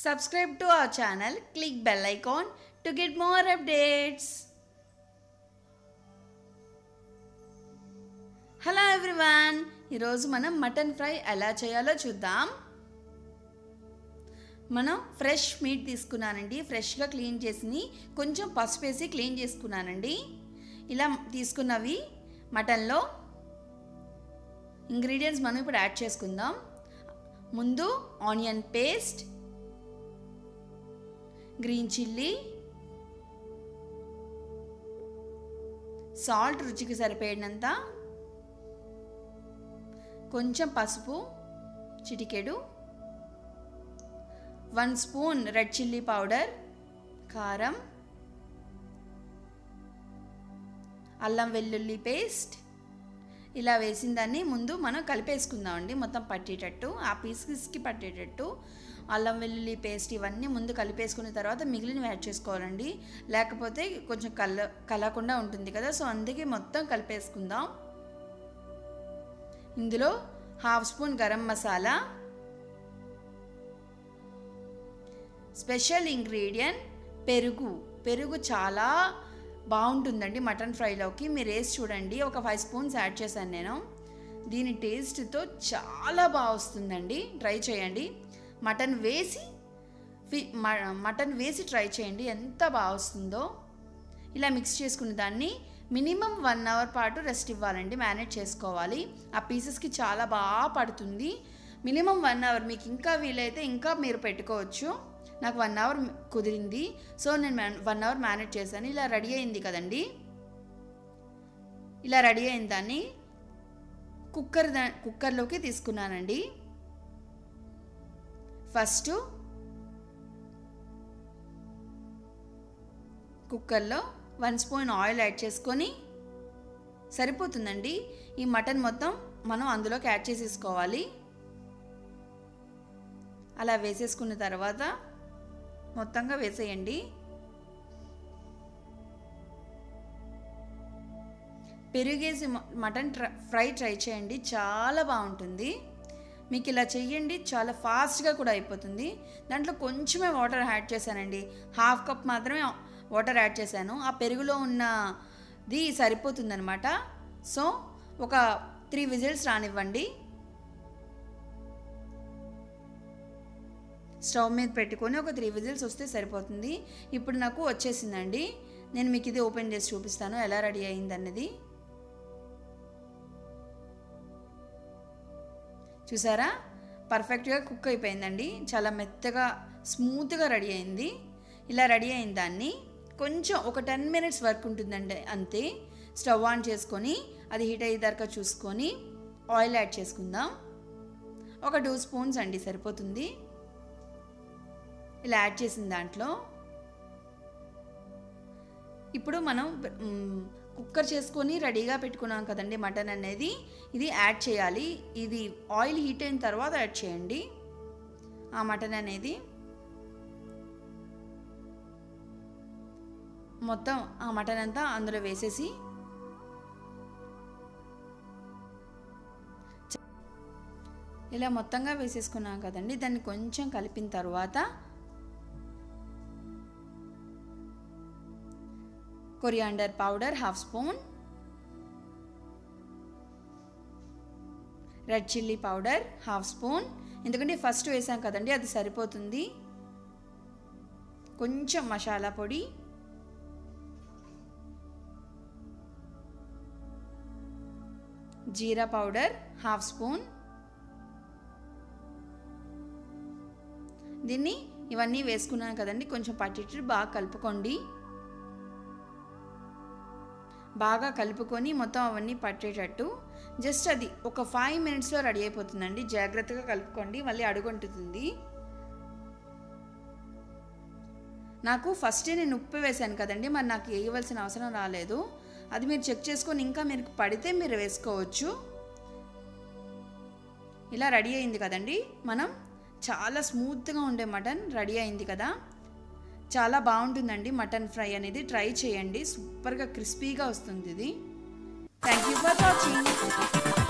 Subscribe to our channel, click bell icon to get more updates. Hello everyone ఈరోజు మనం mutton fry ఎలా చేయాలో చూద్దాం మనం ఫ్రెష్ మీట్ తీసుకున్నానండి ఫ్రెష్గా క్లీన్ చేసి కొంచెం పసుపు వేసి క్లీన్ చేసుకున్నానండి ఇలా తీసుకున్నవి మటన్లో ఇంగ్రీడియంట్స్ మనం ఇప్పుడు యాడ్ చేసుకుందాం ముందు onion paste green chilli salt రుచికి సరిపోయినంత కొంచెం పసుపు చిటికెడు one spoon red chilli powder కారం అల్లం వెల్లుల్లి పేస్ట్ ఇలా వేసిన దాన్ని ముందు మనం కలిపేసుకుందామండి మొత్తం పట్టేటట్టు ఆ పీసెస్కి పట్టేటట్టు అల్లం వెల్లుల్లి పేస్ట్ ఇవన్నీ ముందు కలిపేసుకున్న తర్వాత మిగిలినవి యాడ్ చేసుకోవాలండి లేకపోతే కొంచెం కల కలకుండా ఉంటుంది కదా సో అందుకే మొత్తం కలిపేసుకుందాం ఇందులో half spoon garam masala special ingredient పెరుగు పెరుగు చాలా బాగుంటుందండి మటన్ ఫ్రైలోకి మీరు వేసి చూడండి ఒక ఫైవ్ స్పూన్స్ యాడ్ చేశాను నేను దీని టేస్ట్తో చాలా బాగా వస్తుందండి ట్రై చేయండి మటన్ వేసి ఫి మటన్ వేసి ట్రై చేయండి ఎంత బాగా వస్తుందో ఇలా మిక్స్ చేసుకున్న దాన్ని మినిమం వన్ అవర్ పాటు రెస్ట్ ఇవ్వాలండి మ్యానేజ్ చేసుకోవాలి ఆ పీసెస్కి చాలా బాగా పడుతుంది మినిమం వన్ అవర్ మీకు ఇంకా వీలైతే ఇంకా మీరు పెట్టుకోవచ్చు నాకు వన్ అవర్ కుదిరింది సో నేను వన్ అవర్ మేనేజ్ చేశాను ఇలా రెడీ అయింది కదండి ఇలా రెడీ అయిన దాన్ని కుక్కర్ దా కుక్కర్లోకి తీసుకున్నానండి ఫస్ట్ కుక్కర్లో వన్ స్పూన్ ఆయిల్ యాడ్ చేసుకొని సరిపోతుందండి ఈ మటన్ మొత్తం మనం అందులోకి యాడ్ చేసేసుకోవాలి అలా వేసేసుకున్న తర్వాత మొత్తంగా వేసేయండి పెరుగేసి మటన్ ఫ్రై ట్రై చేయండి చాలా బాగుంటుంది మీకు ఇలా చెయ్యండి చాలా ఫాస్ట్గా కూడా అయిపోతుంది దాంట్లో కొంచెమే వాటర్ యాడ్ చేశానండి హాఫ్ కప్ మాత్రమే వాటర్ యాడ్ చేశాను ఆ పెరుగులో ఉన్నది సరిపోతుందనమాట సో ఒక త్రీ విజిల్స్ రానివ్వండి స్టవ్ మీద పెట్టుకొని ఒక త్రీ విజిల్స్ వస్తే సరిపోతుంది ఇప్పుడు నాకు వచ్చేసిందండి నేను మీకు ఇది ఓపెన్ చేసి చూపిస్తాను ఎలా రెడీ అయిందన్నది చూసారా పర్ఫెక్ట్గా కుక్ అయిపోయిందండి చాలా మెత్తగా స్మూత్గా రెడీ అయింది ఇలా రెడీ అయిన దాన్ని కొంచెం ఒక టెన్ మినిట్స్ వర్క్ ఉంటుందండి అంతే స్టవ్ ఆన్ చేసుకొని అది హీట్ అయ్యేదాకా చూసుకొని ఆయిల్ యాడ్ చేసుకుందాం ఒక టూ స్పూన్స్ అండి సరిపోతుంది ఇలా యాడ్ చేసిన దాంట్లో ఇప్పుడు మనం కుక్కర్ చేసుకొని రెడీగా పెట్టుకున్నాం కదండి మటన్ అనేది ఇది యాడ్ చేయాలి ఇది ఆయిల్ హీట్ అయిన తర్వాత యాడ్ చేయండి ఆ మటన్ అనేది మొత్తం ఆ మటన్ అంతా అందులో వేసేసి ఇలా మొత్తంగా వేసేసుకున్నాం కదండి దాన్ని కొంచెం కలిపిన తర్వాత coriander powder half spoon red chilli powder half spoon ఎందుకంటే ఫస్ట్ వేసాం కదండి అది సరిపోతుంది కొంచెం మసాలా పొడి జీరా పౌడర్ హాఫ్ స్పూన్ దీన్ని ఇవన్నీ వేసుకున్నాను కదండి కొంచెం పట్టేటట్టు బాగా కలుపుకోండి బాగా కలుపుకొని మొత్తం అవన్నీ పట్టేటట్టు జస్ట్ అది ఒక ఫైవ్ మినిట్స్లో రెడీ అయిపోతుందండి జాగ్రత్తగా కలుపుకోండి మళ్ళీ అడుగుంటుంది నాకు ఫస్టే నేను ఉప్పు వేశాను కదండి మరి నాకు వేయవలసిన అవసరం రాలేదు అది మీరు చెక్ చేసుకొని ఇంకా మీరు పడితే మీరు వేసుకోవచ్చు ఇలా రెడీ అయింది కదండి మనం చాలా స్మూత్గా ఉండే మటన్ రెడీ అయింది కదా చాలా బాగుంటుందండి మటన్ ఫ్రై అనేది ట్రై చేయండి సూపర్గా క్రిస్పీగా వస్తుంది ఇది థ్యాంక్ యూ ఫర్ వాచింగ్